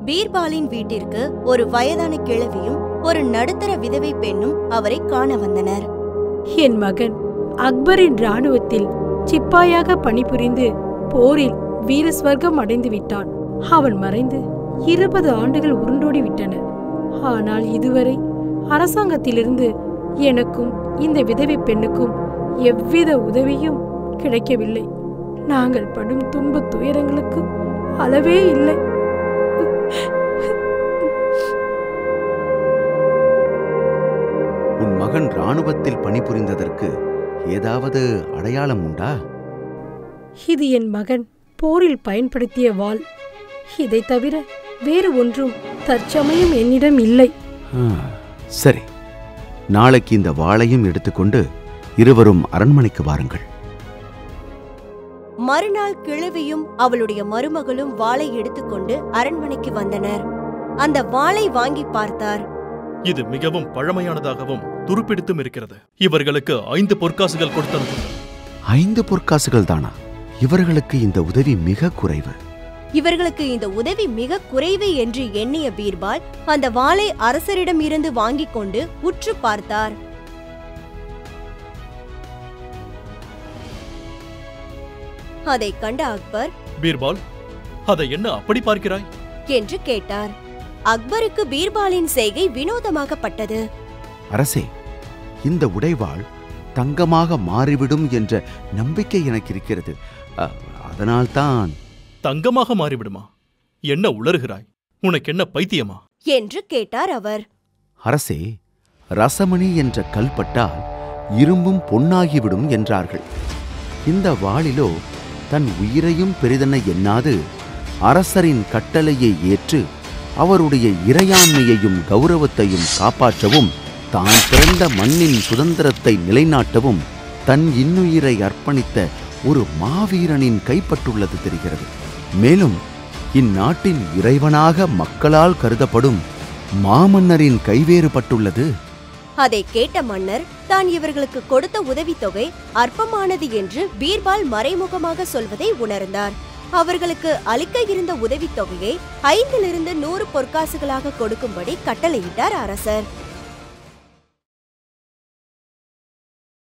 பீர்பாலின் வீட்டிற்கு ஒரு வயதான கிழவியும் ஒரு நடுத்தர விதவை பெண்ணும் அவரை காண வந்தனர் என் மகன் அக்பரின் ராணுவத்தில் சிப்பாயாக பணிபுரிந்து போரில் வீர ஸ்வர்க்கம் அடைந்து விட்டான் அவன் மறைந்து இருபது ஆண்டுகள் உருண்டோடி விட்டன ஆனால் இதுவரை அரசாங்கத்திலிருந்து எனக்கும் இந்த விதவை பெண்ணுக்கும் எவ்வித உதவியும் கிடைக்கவில்லை நாங்கள் படும் துன்பத் துயரங்களுக்கு அளவே இல்லை உன் மகன் ராணுவத்தில் பணிபுரிந்ததற்கு ஏதாவது அடையாளம் உண்டா இது என் மகன் போரில் பயன்படுத்திய வாள் இதை தவிர வேறு ஒன்றும் தற்சமயம் என்னிடம் இல்லை ஆ, சரி நாளைக்கு இந்த வாளையும் எடுத்துக்கொண்டு இருவரும் அரண்மனைக்கு வாருங்கள் மறுநாள் கிழவியும் அவளுடைய மருமகளும் வாளை எடுத்துக்கொண்டு அரண்மனைக்கு வந்தனர் அந்த வாளை வாங்கி பார்த்தார் இது மிகவும் பழமையானதாகவும் துருப்பிடித்தும் இருக்கிறது இவர்களுக்கு ஐந்து பொற்காசுகள் கொடுத்தனுப்புங்கள் ஐந்து பொற்காசுகள் தானா இவர்களுக்கு இந்த உதவி மிக குறைவு இவர்களுக்கு இந்த உதவி மிக குறைவு என்று எண்ணிய பீர்பால் அந்த வாளை அரசரிடம் இருந்து வாங்கிக் கொண்டு உற்று பார்த்தார் அதைக் கண்ட அக்பர் பீர்பால் அதை என்ன அப்படி பார்க்கிறாய் என்று கேட்டார் அக்பருக்கு பீர்பாலின் செய்கை வினோதமாகப்பட்டது அரசே இந்த உடைவாள் தங்கமாக மாறிவிடும் என்ற நம்பிக்கை எனக்கு இருக்கிறது அ, அதனால்தான் தங்கமாக மாறிவிடுமா என்ன உளறுகிறாய் உனக்கு என்ன பைத்தியமா என்று கேட்டார் அவர் அரசே ரசமணி என்ற கல்பட்டால் இரும்பும் பொன்னாகிவிடும் என்றார்கள் இந்த வாளிலோ தன் உயிரையும் பெரிதென எண்ணாது அரசரின் கட்டளையை ஏற்று அவருடைய இறையாண்மையையும் கௌரவத்தையும் காப்பாற்றவும் தான் பிறந்த மண்ணின் சுதந்திரத்தை நிலைநாட்டவும் தன் இன்னுயிரை அர்ப்பணித்த ஒரு மாவீரனின் கைப்பட்டுள்ளது தெரிகிறது மேலும் இந்நாட்டின் இறைவனாக மக்களால் கருதப்படும் மாமன்னரின் கைவேறுபட்டுள்ளது அதை கேட்ட மன்னர் தான் இவர்களுக்கு கொடுத்த உதவித்தொகை அற்பமானது என்று பீர்பால் மறைமுகமாக சொல்வதை உணர்ந்தார் அவர்களுக்கு அளிக்க இருந்த உதவித்தொகையை ஐந்திலிருந்து நூறு பொற்காசுகளாக கொடுக்கும்படி கட்டளையிட்டார் அரசர்